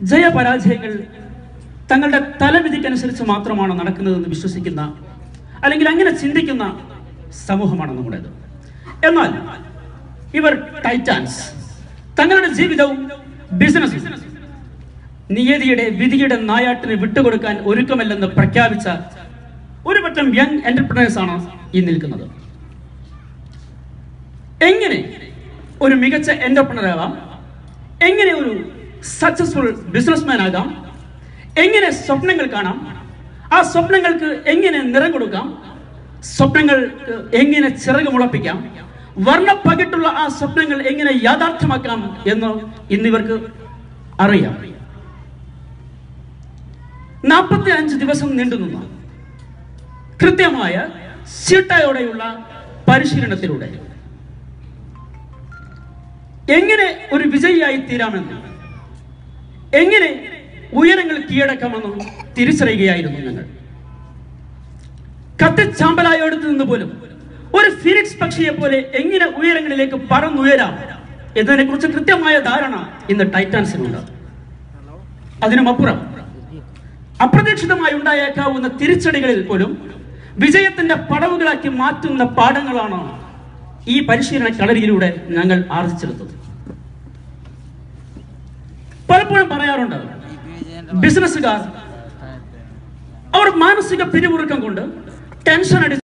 ജയപരാജയങ്ങൾ തങ്ങളുടെ തലവിധിക്കനുസരിച്ച് മാത്രമാണ് നടക്കുന്നതെന്ന് വിശ്വസിക്കുന്ന അല്ലെങ്കിൽ അങ്ങനെ ചിന്തിക്കുന്ന സമൂഹമാണ് നമ്മുടേത് എന്നാൽ ഇവർ ടൈറ്റാൻസ് തങ്ങളുടെ ജീവിതവും ബിസിനസ്സും നിയതിയുടെ വിധിയുടെ നായാട്ടിന് വിട്ടുകൊടുക്കാൻ ഒരുക്കമല്ലെന്ന് പ്രഖ്യാപിച്ച ഒരു പറ്റം യങ് എന്റർപ്രണേഴ്സ് ആണ് ഈ നിൽക്കുന്നത് എങ്ങനെ ഒരു മികച്ച എന്റർപ്രണർ ആകാം എങ്ങനെ ഒരു സക്സസ്ഫുൾ ബിസിനസ്മാൻ ആകാം എങ്ങനെ സ്വപ്നങ്ങൾ കാണാം ആ സ്വപ്നങ്ങൾക്ക് എങ്ങനെ നിറം കൊടുക്കാം സ്വപ്നങ്ങൾക്ക് എങ്ങനെ ചിറക് മുളപ്പിക്കാം വർണ്ണപ്പകിട്ടുള്ള ആ സ്വപ്നങ്ങൾ എങ്ങനെ യാഥാർത്ഥ്യമാക്കാം എന്ന് ഇന്നിവർക്ക് അറിയാം നാൽപ്പത്തി അഞ്ച് ദിവസം നീണ്ടുനിന്ന കൃത്യമായ ചിട്ടയോടെയുള്ള പരിശീലനത്തിലൂടെ എങ്ങനെ ഒരു വിജയിയായി തീരാമെന്ന് എങ്ങനെ ഉയരങ്ങൾ കീഴടക്കാമെന്നും തിരിച്ചറിയുകയായിരുന്നു ഞങ്ങൾ കത്തിച്ചാമ്പലായോടത്ത് നിന്ന് പോലും ഒരു ഫിനിക്സ് പക്ഷിയെ പോലെ എങ്ങനെ ഉയരങ്ങളിലേക്ക് പറന്നുയരാം എന്നതിനെ കുറിച്ച് കൃത്യമായ ധാരണ ഇന്ന് ടൈറ്റാൻസിനുണ്ട് അതിനുമപ്പുറം അപ്രതീക്ഷിതമായി ഉണ്ടായേക്കാവുന്ന തിരിച്ചടികളിൽ പോലും വിജയത്തിന്റെ പടവുകളാക്കി മാറ്റുന്ന പാഠങ്ങളാണ് ഈ പരിശീലന കളരിയിലൂടെ ഞങ്ങൾ ആർജിച്ചെടുത്തത് പലപ്പോഴും പറയാറുണ്ട് ബിസിനസ്സുകാർ അവർ മാനസിക പിരിമുറുക്കം കൊണ്ട് ടെൻഷൻ അടി